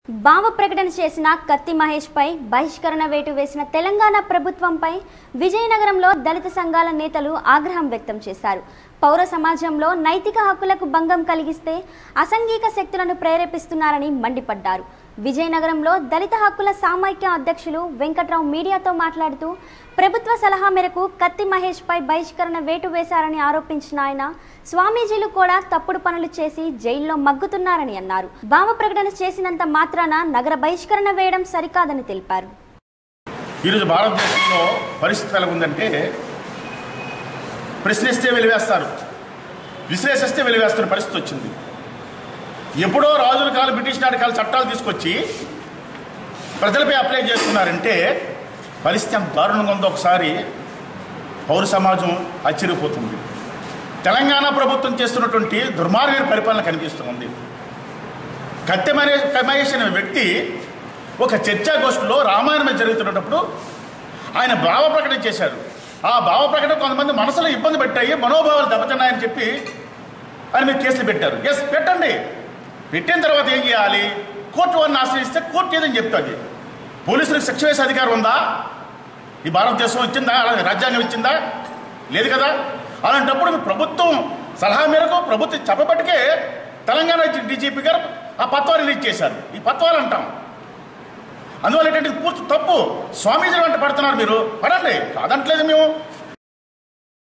భావ ప్రకటన చేసిన కత్తి మహేష్ పై బహిష్కరణ వేటు వేసిన తెలంగాణ ప్రభుత్వంపై విజయనగరంలో దళిత సంఘాల నేతలు ఆగ్రహం వ్యక్తం చేశారు పౌర సమాజంలో నైతిక హక్కులకు భంగం కలిగిస్తే అసంఘిక శక్తులను ప్రేరేపిస్తున్నారని మండిపడ్డారు విజయనగరంలో దళిత హక్కుల సామైక్య అధ్యక్షులు వెంకట్రావు మీడియాతో మాట్లాడుతూ ప్రభుత్వ సలహా మేరకు కత్తి మహేష్ పై బహిష్కరణ వేటు వేశారని ఆరోపించిన ఆయన స్వామీజీలు కూడా తప్పుడు పనులు చేసి జైల్లో మగ్గుతున్నారని అన్నారు భావ ప్రకటన చేసినంత మాత్రాన నగర బహిష్కరణ వేయడం సరికాదని తెలిపారు ఈరోజు భారతదేశంలో పరిస్థితి ఎలా ఉందంటే ప్రశ్నిస్తే వెలివేస్తారు విశ్లేషిస్తే వెలివేస్తున్న పరిస్థితి వచ్చింది ఎప్పుడో రాజుల కాలం బ్రిటిష్ నాటి కాలం చట్టాలు తీసుకొచ్చి ప్రజలపై అప్లై చేస్తున్నారంటే పరిస్థితి ఎంత దారుణంగా ఉందో ఒకసారి పౌర సమాజం ఆశ్చర్యపోతుంది తెలంగాణ ప్రభుత్వం చేస్తున్నటువంటి దుర్మార్గమైన పరిపాలన కనిపిస్తుంది కత్తె మహేష్ మహేష్ అనే వ్యక్తి ఒక చర్చాగోష్ఠిలో రామాయణం జరుగుతున్నప్పుడు ఆయన భావ ప్రకటన చేశారు ఆ భావ ప్రకటన కొంతమంది మనసులో ఇబ్బంది పెట్టాయి మనోభావాలు దెబ్బతిన్నాయని చెప్పి ఆయన మీద కేసులు పెట్టారు ఎస్ పెట్టండి పెట్టిన తర్వాత ఏం చేయాలి కోర్టు వారిని ఆశ్రయిస్తే కోర్టు ఏదని చెప్తుంది పోలీసులకు శిక్ష వేసే అధికారం ఉందా ఈ భారతదేశం ఇచ్చిందా అలాగే రాజ్యాంగం ఇచ్చిందా లేదు కదా అలాంటప్పుడు మీ ప్రభుత్వం సలహా మేరకు ప్రభుత్వం చెప్పబట్టికే తెలంగాణ డీజీపీ గారు ఆ పత్వాలు రిలీజ్ చేశారు ఈ పత్వాలు అంటాం అందువల్ల ఏంటంటే ఇది పూర్తి తప్పు స్వామీజీ వెంట పడుతున్నారు మీరు పడండి కాదంటలేదు మేము